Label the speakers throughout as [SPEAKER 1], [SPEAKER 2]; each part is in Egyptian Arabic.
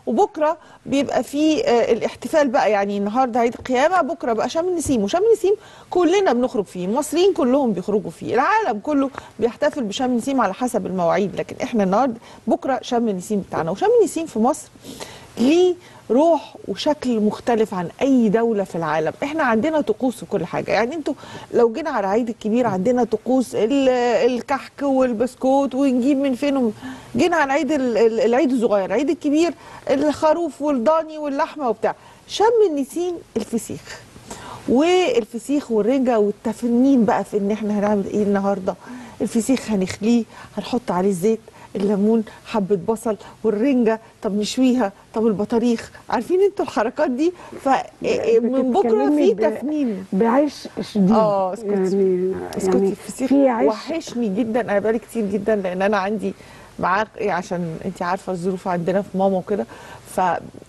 [SPEAKER 1] وبكره بيبقى في آه، الاحتفال بقى يعني النهارده عيد القيامه بكره بقى شم النسيم وشم النسيم كلنا بنخرج فيه المصريين كلهم بيخرجوا فيه العالم كله بيحتفل بشم النسيم على حسب المواعيد لكن احنا النهارده بكره شم النسيم بتاعنا وشم النسيم في مصر ليه روح وشكل مختلف عن اي دوله في العالم احنا عندنا طقوس وكل حاجه يعني انتوا لو جينا على العيد الكبير عندنا طقوس ال- الكحك والبسكوت ونجيب من فين وم- جينا على العيد ال- ال- العيد الصغير العيد الكبير الخروف والضاني واللحمه وبتاع شم النسيم الفسيخ والفسيخ والرنجه والتفنين بقى في ان احنا هنعمل ايه النهارده الفسيخ هنخليه هنحط عليه الزيت الليمون حبه بصل والرنجه طب نشويها طب البطاريخ عارفين انتوا الحركات دي فمن بكره
[SPEAKER 2] بتتكلمي
[SPEAKER 1] في
[SPEAKER 2] ب-
[SPEAKER 1] تفنين
[SPEAKER 2] بعيش شديد
[SPEAKER 1] اه اسكتي
[SPEAKER 2] يعني
[SPEAKER 1] اسكتي
[SPEAKER 2] يعني
[SPEAKER 1] الفسيخ
[SPEAKER 2] في عيش
[SPEAKER 1] وحشني جدا انا بقالي كتير جدا لان انا عندي معاه إيه عشان انت عارفه الظروف عندنا في ماما وكده ف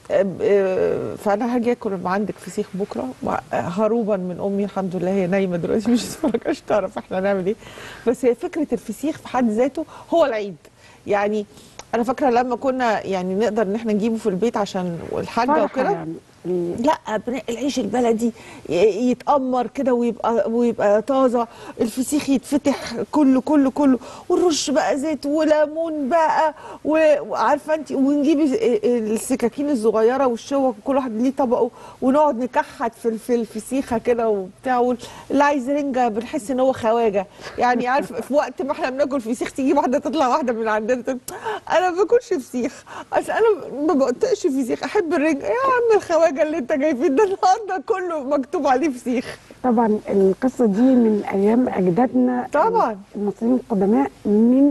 [SPEAKER 1] آه، فانا هاجي اكل ما عندك فسيخ بكره وع- هروبا من امي الحمد لله هي نايمه دلوقتي مش مش تعرف احنا هنعمل ايه بس هي فكره الفسيخ في حد ذاته هو العيد يعني انا فاكره لما كنا يعني نقدر ان احنا نجيبه في البيت عشان الحاجه
[SPEAKER 2] فرحة
[SPEAKER 1] وكده
[SPEAKER 2] يعني ال-
[SPEAKER 1] لا بن- العيش البلدي ي- يتأمر كده ويبقى ويبقى طازه الفسيخ يتفتح كله كله كله ونرش بقى زيت وليمون بقى و- وعارفه انت ونجيب ال- السكاكين الصغيره والشوك وكل واحد ليه طبقه ونقعد نكحت في ال- في الفسيخه كده وبتاع وال- اللي عايز رنجه بنحس ان هو خواجه يعني عارف في وقت ما احنا بناكل فسيخ تيجي واحده تطلع واحده من عندنا تقول انا ما باكلش فسيخ عشان انا ما بقطقش فسيخ احب الرنجه يا عم الخواجه اللي انت جاي فيه ده النهارده كله مكتوب عليه فسيخ
[SPEAKER 2] طبعا القصه دي من ايام اجدادنا
[SPEAKER 1] طبعا.
[SPEAKER 2] المصريين القدماء من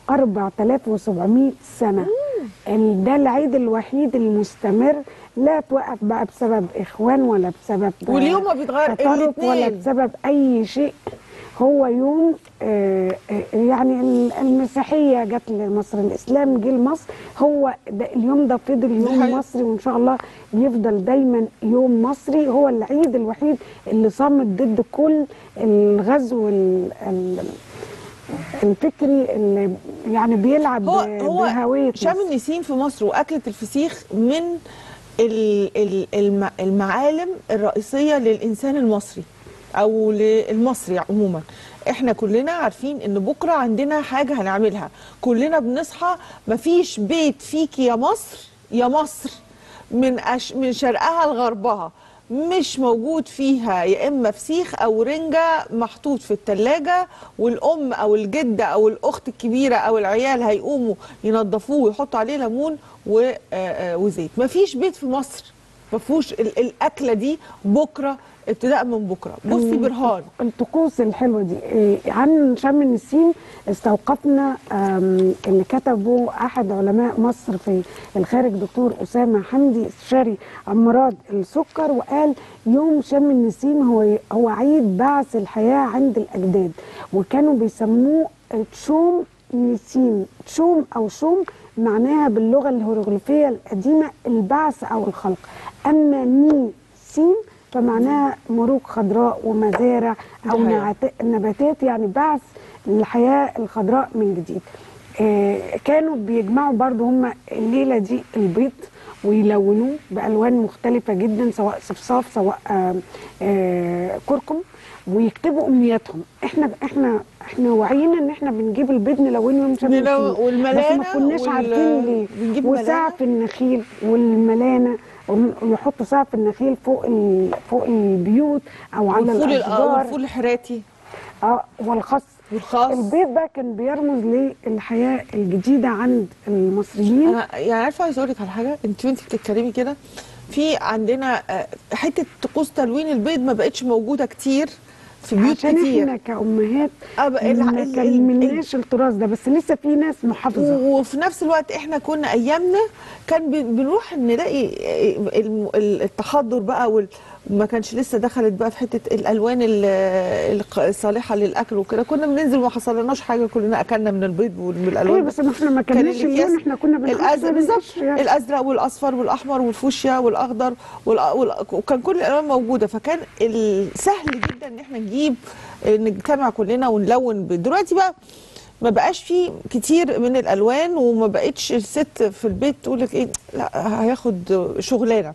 [SPEAKER 2] 4700 سنه ال- ده العيد الوحيد المستمر لا توقف بقى بسبب اخوان ولا بسبب
[SPEAKER 1] واليوم ما بيتغير
[SPEAKER 2] تطرف ولا
[SPEAKER 1] الاتنين.
[SPEAKER 2] بسبب اي شيء هو يوم آه، آه، يعني ال- المسيحيه جت لمصر الاسلام جه لمصر هو ده اليوم ده فضل يوم
[SPEAKER 1] حقيقي.
[SPEAKER 2] مصري وان شاء الله يفضل دايما يوم مصري هو العيد الوحيد اللي صامت ضد كل الغزو ال- ال- الفكري اللي يعني بيلعب
[SPEAKER 1] هو
[SPEAKER 2] ب-
[SPEAKER 1] هو
[SPEAKER 2] بهويه
[SPEAKER 1] شام
[SPEAKER 2] مصر.
[SPEAKER 1] النسيم في مصر واكله الفسيخ من ال- ال- الم- المعالم الرئيسيه للانسان المصري او للمصري عموما احنا كلنا عارفين ان بكره عندنا حاجه هنعملها كلنا بنصحى مفيش بيت فيك يا مصر يا مصر من أش... من شرقها لغربها مش موجود فيها يا اما فسيخ او رنجه محطوط في التلاجة والام او الجده او الاخت الكبيره او العيال هيقوموا ينظفوه ويحطوا عليه ليمون و... آه، آه، وزيت مفيش بيت في مصر ما فيهوش ال- الاكله دي بكره ابتداء من بكره بصي برهان
[SPEAKER 2] الطقوس الحلوه دي إيه، عن شم النسيم استوقفنا آم، اللي كتبه احد علماء مصر في الخارج دكتور اسامه حمدي استشاري امراض السكر وقال يوم شم النسيم هو هو عيد بعث الحياه عند الاجداد وكانوا بيسموه تشوم نسيم تشوم او شوم معناها باللغه الهيروغليفيه القديمه البعث او الخلق اما ني سين فمعناها مروج خضراء ومزارع او
[SPEAKER 1] ده حقيقي.
[SPEAKER 2] نعت- نباتات يعني بعث الحياه الخضراء من جديد آه كانوا بيجمعوا برضو هم الليله دي البيض ويلونوه بالوان مختلفه جدا سواء صفصاف سواء آه آه كركم ويكتبوا امنياتهم احنا احنا احنا واعيين ان احنا بنجيب البيض نلونه يوم شم
[SPEAKER 1] نلو-
[SPEAKER 2] النسيم.
[SPEAKER 1] والملانة
[SPEAKER 2] بس ما كناش
[SPEAKER 1] وال-
[SPEAKER 2] عارفين ليه
[SPEAKER 1] بنجيب
[SPEAKER 2] وسعف النخيل والملانه ويحطوا سقف النخيل فوق ال- فوق البيوت او على
[SPEAKER 1] والفول الأ-
[SPEAKER 2] الاشجار
[SPEAKER 1] والفول الحراتي
[SPEAKER 2] اه والخس
[SPEAKER 1] والخاص
[SPEAKER 2] البيت بقى كان بيرمز للحياه الجديده عند المصريين
[SPEAKER 1] انا يعني عارفه عايزه اقول لك على حاجه انت وانت بتتكلمي كده في عندنا آه، حته طقوس تلوين البيض ما بقتش موجوده كتير في بيوت
[SPEAKER 2] عشان
[SPEAKER 1] كتير
[SPEAKER 2] احنا كامهات
[SPEAKER 1] آه، بقى الع-
[SPEAKER 2] ما
[SPEAKER 1] ال- ال-
[SPEAKER 2] كملناش التراث ده بس لسه في ناس محافظه
[SPEAKER 1] و- وفي نفس الوقت احنا كنا ايامنا كان بن- بنروح نلاقي الم- ال- التحضر بقى وال ما كانش لسه دخلت بقى في حته الالوان ال- الق- الصالحه للاكل وكده كنا بننزل وما حصلناش حاجه كلنا اكلنا من البيض ومن
[SPEAKER 2] ايوه
[SPEAKER 1] الالوان
[SPEAKER 2] بس ما احنا ما
[SPEAKER 1] كان
[SPEAKER 2] كناش
[SPEAKER 1] الأكياس
[SPEAKER 2] اللون احنا كنا بنحط
[SPEAKER 1] الازرق بالظبط
[SPEAKER 2] القشر يعني.
[SPEAKER 1] الازرق والاصفر والاحمر والفوشيا والاخضر والأ- والأ- وكان كل الالوان موجوده فكان ال- سهل جدا ان احنا نجيب نجتمع كلنا ونلون بيض. دلوقتي بقى ما بقاش فيه كتير من الالوان وما بقتش الست في البيت تقول لك ايه لا هياخد شغلانه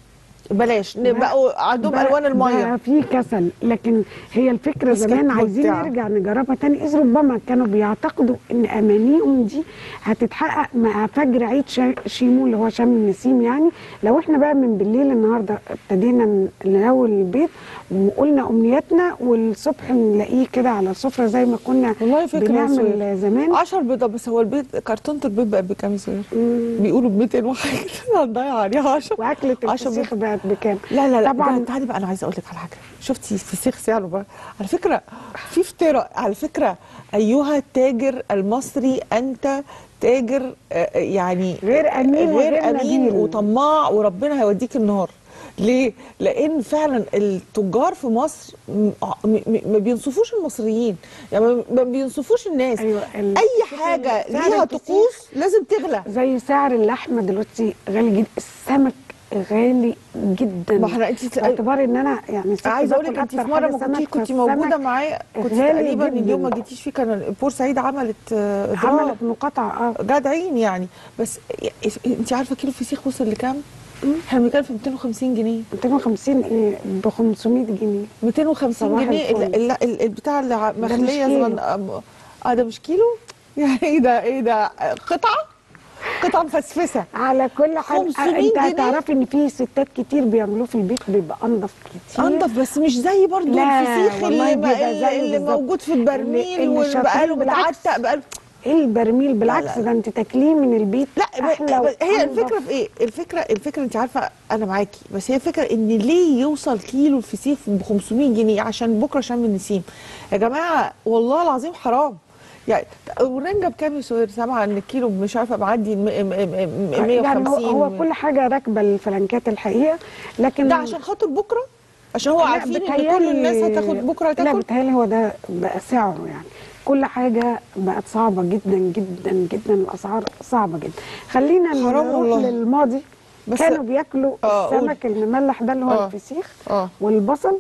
[SPEAKER 1] بلاش بقوا عندهم
[SPEAKER 2] بقى-
[SPEAKER 1] الوان الميه
[SPEAKER 2] بقى في كسل لكن هي الفكره
[SPEAKER 1] بس
[SPEAKER 2] زمان
[SPEAKER 1] كانت
[SPEAKER 2] عايزين
[SPEAKER 1] ممتعة.
[SPEAKER 2] نرجع نجربها تاني اذ ربما كانوا بيعتقدوا ان امانيهم دي هتتحقق مع فجر عيد شا- شيمو اللي هو شم النسيم يعني لو احنا بقى من بالليل النهارده ابتدينا ن- نلون البيت وقلنا امنياتنا والصبح نلاقيه كده على السفره زي ما كنا
[SPEAKER 1] والله فكرة يا
[SPEAKER 2] بنعمل
[SPEAKER 1] سهير.
[SPEAKER 2] زمان
[SPEAKER 1] 10 بيضة بس هو البيض كرتونة البيض بقى بكام يا سهير؟ بيقولوا ب 200 وحاجة هنضيع عليها 10
[SPEAKER 2] واكله الفسيخ بقت بكام
[SPEAKER 1] لا لا لا
[SPEAKER 2] طبعا
[SPEAKER 1] طبعا تعالي بقى انا عايزه اقول لك على حاجه شفتي الفسيخ سعره بقى على فكره في افتراء على فكره ايها التاجر المصري انت تاجر آه، يعني
[SPEAKER 2] غير أمين
[SPEAKER 1] غير
[SPEAKER 2] وغير
[SPEAKER 1] امين
[SPEAKER 2] نبيل.
[SPEAKER 1] وطماع وربنا هيوديك النار ليه؟ لان فعلا التجار في مصر م- م- م- ما بينصفوش المصريين يعني ما- ما بينصفوش الناس
[SPEAKER 2] أيوة، ال-
[SPEAKER 1] اي حاجه
[SPEAKER 2] سعر
[SPEAKER 1] ليها
[SPEAKER 2] الفسيخ
[SPEAKER 1] طقوس لازم تغلى
[SPEAKER 2] زي سعر اللحمه دلوقتي غالي جدا السمك غالي جدا
[SPEAKER 1] ما احنا انت
[SPEAKER 2] باعتبار ان انا يعني ست
[SPEAKER 1] عايزه اقول لك
[SPEAKER 2] باكل
[SPEAKER 1] انت في
[SPEAKER 2] أكتر
[SPEAKER 1] مره
[SPEAKER 2] حاجة
[SPEAKER 1] ما كنتي
[SPEAKER 2] سمك،
[SPEAKER 1] كنت
[SPEAKER 2] فالسمك
[SPEAKER 1] موجوده معايا كنت
[SPEAKER 2] غالي
[SPEAKER 1] تقريبا
[SPEAKER 2] جداً.
[SPEAKER 1] اليوم ما جيتيش فيه كان بورسعيد عملت آه، اضراب
[SPEAKER 2] عملت مقاطعه اه
[SPEAKER 1] جدعين يعني بس انت عارفه كيلو فسيخ وصل لكام؟ احنا بنتكلم في 250 جنيه
[SPEAKER 2] 250 ايه ب 500 جنيه
[SPEAKER 1] 250
[SPEAKER 2] صباح
[SPEAKER 1] جنيه
[SPEAKER 2] الفل.
[SPEAKER 1] ال- ال- ال- البتاع اللي ع-
[SPEAKER 2] مش
[SPEAKER 1] مخليه
[SPEAKER 2] كيلو.
[SPEAKER 1] زمن اه ده مش كيلو؟ يعني ايه ده ايه ده قطعه؟ قطعه مفسفسه
[SPEAKER 2] على كل حال
[SPEAKER 1] 500
[SPEAKER 2] انت
[SPEAKER 1] جنيه؟
[SPEAKER 2] هتعرفي ان في ستات كتير بيعملوه في البيت بيبقى انضف كتير
[SPEAKER 1] انضف بس مش زي برضو
[SPEAKER 2] لا،
[SPEAKER 1] الفسيخ
[SPEAKER 2] والله
[SPEAKER 1] اللي, ما
[SPEAKER 2] بيبقى زيه
[SPEAKER 1] اللي
[SPEAKER 2] بالظبط.
[SPEAKER 1] موجود في
[SPEAKER 2] اللي-
[SPEAKER 1] البرميل
[SPEAKER 2] اللي
[SPEAKER 1] واللي
[SPEAKER 2] شاطرين
[SPEAKER 1] بقاله
[SPEAKER 2] بالعكس.
[SPEAKER 1] متعتق بقاله
[SPEAKER 2] ايه البرميل بالعكس
[SPEAKER 1] لا.
[SPEAKER 2] ده انت تاكليه من البيت
[SPEAKER 1] لا
[SPEAKER 2] احلى
[SPEAKER 1] ب- ب- هي
[SPEAKER 2] وأنضف.
[SPEAKER 1] الفكره في ايه الفكره الفكره انت عارفه انا معاكي بس هي الفكره ان ليه يوصل كيلو الفسيخ ب 500 جنيه عشان بكره شم النسيم يا جماعه والله العظيم حرام يعني والرنجه بكام يا سهير سامعه ان الكيلو مش عارفه معدي ال 150
[SPEAKER 2] يعني هو, هو كل حاجه راكبه الفلانكات الحقيقه لكن
[SPEAKER 1] ده عشان خاطر بكره عشان هو
[SPEAKER 2] لا،
[SPEAKER 1] عارفين ان
[SPEAKER 2] بتهيألي-
[SPEAKER 1] كل الناس هتاخد بكره
[SPEAKER 2] لا
[SPEAKER 1] هتاكل
[SPEAKER 2] بتهيألي هو ده بقى سعره يعني كل حاجة بقت صعبة جدا جدا جدا الأسعار صعبة جدا خلينا
[SPEAKER 1] حرام
[SPEAKER 2] نروح
[SPEAKER 1] والله.
[SPEAKER 2] للماضي
[SPEAKER 1] بس-
[SPEAKER 2] كانوا بياكلوا
[SPEAKER 1] آه، قول.
[SPEAKER 2] السمك المملح ده اللي هو
[SPEAKER 1] آه.
[SPEAKER 2] الفسيخ
[SPEAKER 1] آه.
[SPEAKER 2] والبصل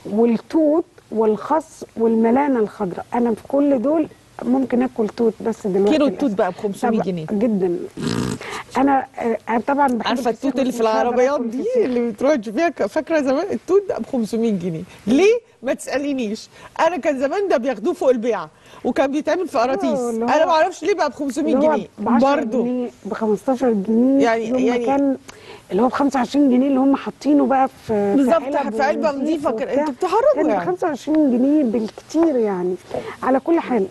[SPEAKER 2] والتوت والخس والملانة الخضراء أنا في كل دول ممكن اكل توت بس دلوقتي
[SPEAKER 1] كيلو
[SPEAKER 2] للأسف.
[SPEAKER 1] التوت بقى ب 500
[SPEAKER 2] طب-
[SPEAKER 1] جنيه
[SPEAKER 2] جدا انا آه، طبعا بحب
[SPEAKER 1] عارفه
[SPEAKER 2] الفسيخ
[SPEAKER 1] التوت اللي
[SPEAKER 2] بس
[SPEAKER 1] في
[SPEAKER 2] مش هقدر
[SPEAKER 1] العربيات
[SPEAKER 2] آكل
[SPEAKER 1] دي
[SPEAKER 2] فسيخ.
[SPEAKER 1] اللي بتروح تشوفيها ك- فاكره زمان التوت ده ب 500 جنيه ليه ما تسالينيش انا كان زمان ده بياخدوه فوق البيعه وكان بيتعمل في قراطيس
[SPEAKER 2] آه، اللي هو-
[SPEAKER 1] انا ما اعرفش ليه بقى ب 500
[SPEAKER 2] اللي هو
[SPEAKER 1] جنيه
[SPEAKER 2] ب 10
[SPEAKER 1] برضه
[SPEAKER 2] جنيه ب 15 جنيه
[SPEAKER 1] يعني-
[SPEAKER 2] يوم ما
[SPEAKER 1] يعني-
[SPEAKER 2] كان اللي هو ب 25 جنيه اللي هم حاطينه بقى في
[SPEAKER 1] بالظبط،
[SPEAKER 2] علب
[SPEAKER 1] في علبة
[SPEAKER 2] ونضيف
[SPEAKER 1] نضيفة كده.
[SPEAKER 2] وبتاع.
[SPEAKER 1] انتوا بتهرجوا
[SPEAKER 2] كان ب
[SPEAKER 1] يعني.
[SPEAKER 2] 25 جنيه بالكتير يعني على كل حال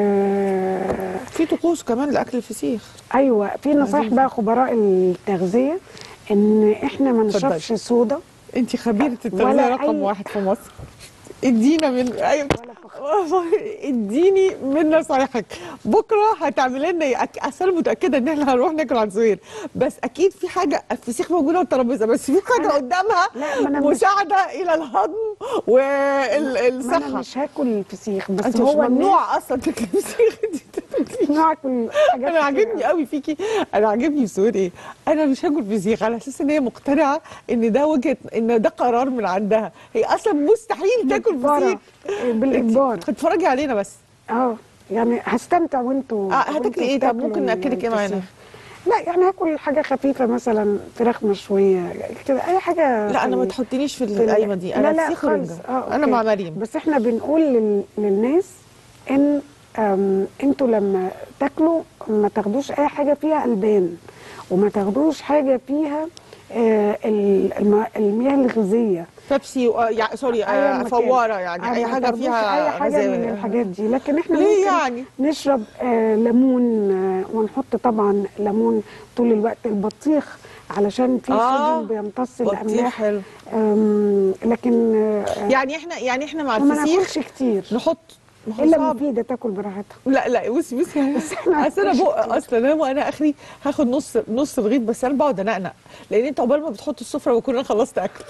[SPEAKER 2] آه
[SPEAKER 1] في طقوس كمان لاكل الفسيخ
[SPEAKER 2] ايوه في نصايح بقى خبراء التغذيه ان احنا ما
[SPEAKER 1] اتفضلي.
[SPEAKER 2] نشربش صودا
[SPEAKER 1] انت خبيره التغذيه
[SPEAKER 2] ولا
[SPEAKER 1] رقم
[SPEAKER 2] أي-
[SPEAKER 1] واحد في مصر ادينا من ايوه والله اديني من نصايحك بكره هتعملي لنا ايه أك- اصل انا متاكده ان احنا هنروح ناكل عند زهير بس اكيد في حاجه الفسيخ موجوده على الترابيزه بس في حاجه
[SPEAKER 2] أنا-
[SPEAKER 1] قدامها
[SPEAKER 2] لا، ما أنا مش-
[SPEAKER 1] مساعده الى الهضم
[SPEAKER 2] ما انا
[SPEAKER 1] والصحه
[SPEAKER 2] مش هاكل الفسيخ بس
[SPEAKER 1] انت مش
[SPEAKER 2] هو
[SPEAKER 1] ممنوع اصلا تاكلي فسيخ انت بتاكلي
[SPEAKER 2] ممنوع اكل حاجات
[SPEAKER 1] انا
[SPEAKER 2] كتير
[SPEAKER 1] عاجبني قوي فيكي انا عاجبني في سوري ايه انا مش هاكل فسيخ على اساس ان هي مقتنعه ان ده وجهه ان ده قرار من عندها هي اصلا مستحيل تاكل
[SPEAKER 2] بالإجبار.
[SPEAKER 1] فسيخ
[SPEAKER 2] بالاجبار
[SPEAKER 1] اتفرجي علينا بس
[SPEAKER 2] اه يعني هستمتع وانتوا
[SPEAKER 1] آه، هتاكلي
[SPEAKER 2] وانتوا
[SPEAKER 1] إيه؟ طب
[SPEAKER 2] بتاكلوا
[SPEAKER 1] ممكن نأكلك إيه معانا؟
[SPEAKER 2] الفسيخ. لا يعني هاكل حاجه خفيفه مثلا فراخ مشويه كده اي حاجه
[SPEAKER 1] لا انا ما
[SPEAKER 2] في-
[SPEAKER 1] تحطنيش في
[SPEAKER 2] في ال-
[SPEAKER 1] القايمه دي انا
[SPEAKER 2] لا لا
[SPEAKER 1] فسيخ
[SPEAKER 2] خالص
[SPEAKER 1] ورنجة.
[SPEAKER 2] اه
[SPEAKER 1] انا
[SPEAKER 2] أوكي.
[SPEAKER 1] مع مريم
[SPEAKER 2] بس احنا بنقول لل... للناس ان أم... انتوا لما تاكلوا ما تاخدوش اي حاجه فيها البان وما تاخدوش حاجه فيها آه ال- الم... المياه الغازيه
[SPEAKER 1] بيبسي و... يعني سوري
[SPEAKER 2] أيا
[SPEAKER 1] آه
[SPEAKER 2] مكان.
[SPEAKER 1] فواره يعني اي
[SPEAKER 2] ما
[SPEAKER 1] حاجه
[SPEAKER 2] تاخدوش
[SPEAKER 1] فيها
[SPEAKER 2] اي حاجه
[SPEAKER 1] غازية.
[SPEAKER 2] من الحاجات دي لكن احنا
[SPEAKER 1] ليه
[SPEAKER 2] ممكن
[SPEAKER 1] يعني؟
[SPEAKER 2] نشرب آه ليمون آه ونحط طبعا ليمون طول الوقت البطيخ علشان في
[SPEAKER 1] آه،
[SPEAKER 2] صوديوم بيمتص
[SPEAKER 1] بطيخ
[SPEAKER 2] الاملاح
[SPEAKER 1] حلو
[SPEAKER 2] آم، لكن آه
[SPEAKER 1] يعني احنا يعني احنا مع
[SPEAKER 2] وما
[SPEAKER 1] الفسيخ
[SPEAKER 2] ناكلش كتير
[SPEAKER 1] نحط ما هو
[SPEAKER 2] الا
[SPEAKER 1] صعب.
[SPEAKER 2] مفيده تاكل براحتها
[SPEAKER 1] لا لا بصي بصي
[SPEAKER 2] إحنا
[SPEAKER 1] اصل انا
[SPEAKER 2] هنخش
[SPEAKER 1] بق
[SPEAKER 2] كتير.
[SPEAKER 1] اصلا انا وانا اخري هاخد نص نص رغيف بس انا بقعد انقنق لان انت عقبال ما بتحط السفره بكون انا خلصت اكل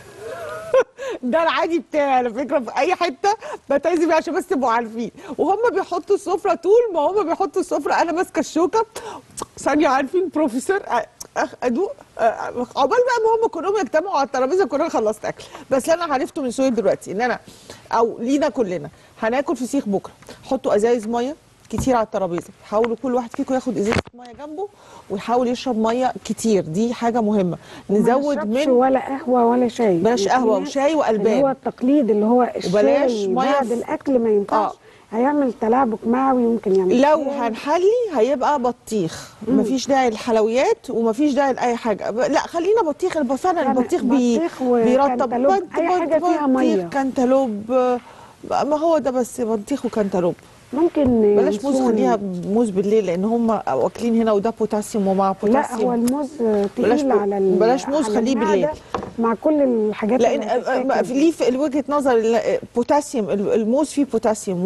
[SPEAKER 1] ده العادي بتاعي على فكره في اي حته بتعزم بيه عشان بس تبقوا عارفين وهم بيحطوا السفره طول ما هم بيحطوا السفره انا ماسكه الشوكه ثانيه عارفين بروفيسور أ- أخ- ادوق أ- عقبال بقى ما هم كلهم يجتمعوا على الترابيزه كلنا خلصت اكل بس اللي انا عرفته من سويد دلوقتي ان انا او لينا كلنا هناكل فسيخ بكره حطوا ازايز ميه كتير على الترابيزه حاولوا كل واحد فيكم ياخد ازازه ميه جنبه ويحاول يشرب ميه كتير دي حاجه مهمه نزود
[SPEAKER 2] ما نشربش
[SPEAKER 1] من
[SPEAKER 2] ولا قهوه ولا شاي
[SPEAKER 1] بلاش
[SPEAKER 2] يعني في
[SPEAKER 1] قهوة
[SPEAKER 2] ناس
[SPEAKER 1] وشاي وألبان.
[SPEAKER 2] اللي هو التقليد اللي هو
[SPEAKER 1] وبلاش
[SPEAKER 2] الشاي
[SPEAKER 1] مية
[SPEAKER 2] بعد
[SPEAKER 1] في-
[SPEAKER 2] الاكل ما ينفعش
[SPEAKER 1] آه.
[SPEAKER 2] هيعمل تلعبك معوي يمكن يعمل
[SPEAKER 1] لو
[SPEAKER 2] شاي.
[SPEAKER 1] هنحلي هيبقى بطيخ مفيش داعي للحلويات ومفيش داعي لاي حاجه ب- لا خلينا بطيخ الب- فعلا
[SPEAKER 2] يعني
[SPEAKER 1] البطيخ بي
[SPEAKER 2] بطيخ
[SPEAKER 1] بيرطب
[SPEAKER 2] وكنتالوب،
[SPEAKER 1] بط-
[SPEAKER 2] أي
[SPEAKER 1] بط-
[SPEAKER 2] حاجة فيها مية.
[SPEAKER 1] بطيخ كنتالوب آه، ما هو ده بس بطيخ وكنتالوب
[SPEAKER 2] ممكن
[SPEAKER 1] بلاش موز
[SPEAKER 2] ينسون-
[SPEAKER 1] خليها موز بالليل لان هم واكلين هنا وده بوتاسيوم ومع
[SPEAKER 2] لا
[SPEAKER 1] بوتاسيوم
[SPEAKER 2] هو الموز
[SPEAKER 1] بلاش
[SPEAKER 2] تقيل
[SPEAKER 1] ب-
[SPEAKER 2] على ال-
[SPEAKER 1] بلاش موز
[SPEAKER 2] على
[SPEAKER 1] خليه
[SPEAKER 2] المعدة
[SPEAKER 1] بالليل.
[SPEAKER 2] مع كل الحاجات
[SPEAKER 1] لان
[SPEAKER 2] اللي
[SPEAKER 1] آه،
[SPEAKER 2] هتتاكل
[SPEAKER 1] آه،
[SPEAKER 2] دي.
[SPEAKER 1] ليه في وجهه نظر ال- بوتاسيوم ال- الموز فيه بوتاسيوم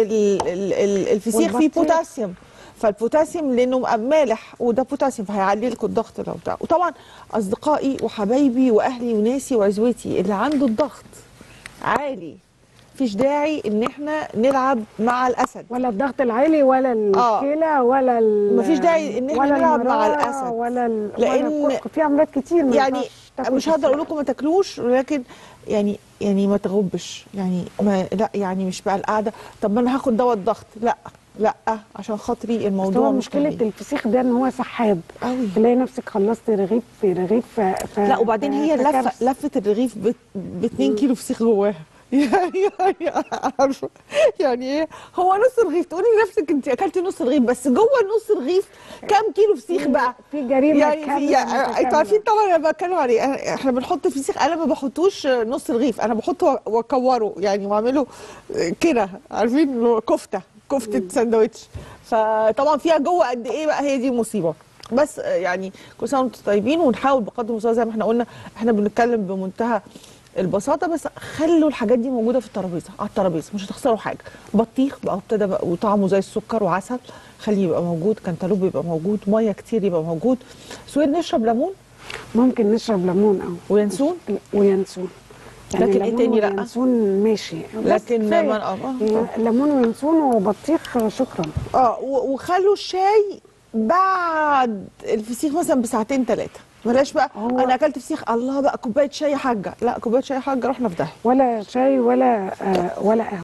[SPEAKER 1] والفسيخ فيه
[SPEAKER 2] والبطيخ.
[SPEAKER 1] بوتاسيوم فالبوتاسيوم لانه مالح وده بوتاسيوم فهيعلي لكم الضغط لو بتاع وطبعا اصدقائي وحبايبي واهلي وناسي وعزوتي اللي عنده الضغط عالي مفيش داعي ان احنا نلعب مع الاسد
[SPEAKER 2] ولا الضغط العالي ولا
[SPEAKER 1] آه.
[SPEAKER 2] الكلى ولا ال-
[SPEAKER 1] مفيش داعي إن إحنا
[SPEAKER 2] ولا
[SPEAKER 1] نلعب مع
[SPEAKER 2] المرارة
[SPEAKER 1] الأسد.
[SPEAKER 2] ولا ال-
[SPEAKER 1] لأن
[SPEAKER 2] ولا الكحك. في امراض كتير ما
[SPEAKER 1] يعني
[SPEAKER 2] ينفعش تاكل
[SPEAKER 1] مش هقدر اقول
[SPEAKER 2] فسيخ.
[SPEAKER 1] لكم ما تاكلوش ولكن يعني يعني ما تغبش يعني ما لا يعني مش بقى القعده طب ما انا هاخد دواء الضغط لا لا عشان خاطري
[SPEAKER 2] بس
[SPEAKER 1] الموضوع
[SPEAKER 2] هو
[SPEAKER 1] مش
[SPEAKER 2] مشكله
[SPEAKER 1] كبير.
[SPEAKER 2] الفسيخ ده ان هو سحاب
[SPEAKER 1] قوي
[SPEAKER 2] تلاقي نفسك خلصت رغيف في رغيف ف... ف...
[SPEAKER 1] لا وبعدين
[SPEAKER 2] ف-
[SPEAKER 1] هي لفه
[SPEAKER 2] فكرس.
[SPEAKER 1] لفه الرغيف ب 2 كيلو فسيخ جواها يعني يعني عارفه يعني ايه هو نص رغيف تقولي لنفسك انت اكلتي نص رغيف بس جوه نص رغيف كام كيلو فسيخ بقى
[SPEAKER 2] في جريمه
[SPEAKER 1] يعني في
[SPEAKER 2] كاملة
[SPEAKER 1] يعني انتوا
[SPEAKER 2] متكاملة.
[SPEAKER 1] عارفين طبعا انا بتكلم عليه أنا- احنا بنحط فسيخ انا ما بحطوش نص رغيف انا بحطه واكوره يعني واعمله كده عارفين اللي هو كفته كفته ساندوتش فطبعا فيها جوه قد ايه بقى هي دي مصيبه بس يعني كل سنه وانتم طيبين ونحاول بقدر المستطاع زي ما احنا قلنا احنا بنتكلم بمنتهى البساطه بس خلوا الحاجات دي موجوده في الترابيزه على الترابيزه مش هتخسروا حاجه بطيخ بقى ابتدى بقى وطعمه زي السكر وعسل خليه يبقى موجود كنتالوب يبقى موجود ميه كتير يبقى موجود سويد نشرب ليمون
[SPEAKER 2] ممكن نشرب ليمون او
[SPEAKER 1] وينسون
[SPEAKER 2] وينسون
[SPEAKER 1] لكن إيه
[SPEAKER 2] ليمون
[SPEAKER 1] تاني لأ؟
[SPEAKER 2] وينسون ماشي بس
[SPEAKER 1] لكن
[SPEAKER 2] كفاية.
[SPEAKER 1] ليمون- آه، آه.
[SPEAKER 2] ليمون وينسون وبطيخ شكرا
[SPEAKER 1] اه و- وخلوا الشاي بعد الفسيخ مثلا بساعتين ثلاثه بلاش بقى
[SPEAKER 2] هو-
[SPEAKER 1] انا اكلت فسيخ الله بقى كوبايه شاي يا حاجه لا كوبايه شاي يا حاجه رحنا في داهيه
[SPEAKER 2] ولا شاي ولا آه ولا قهوه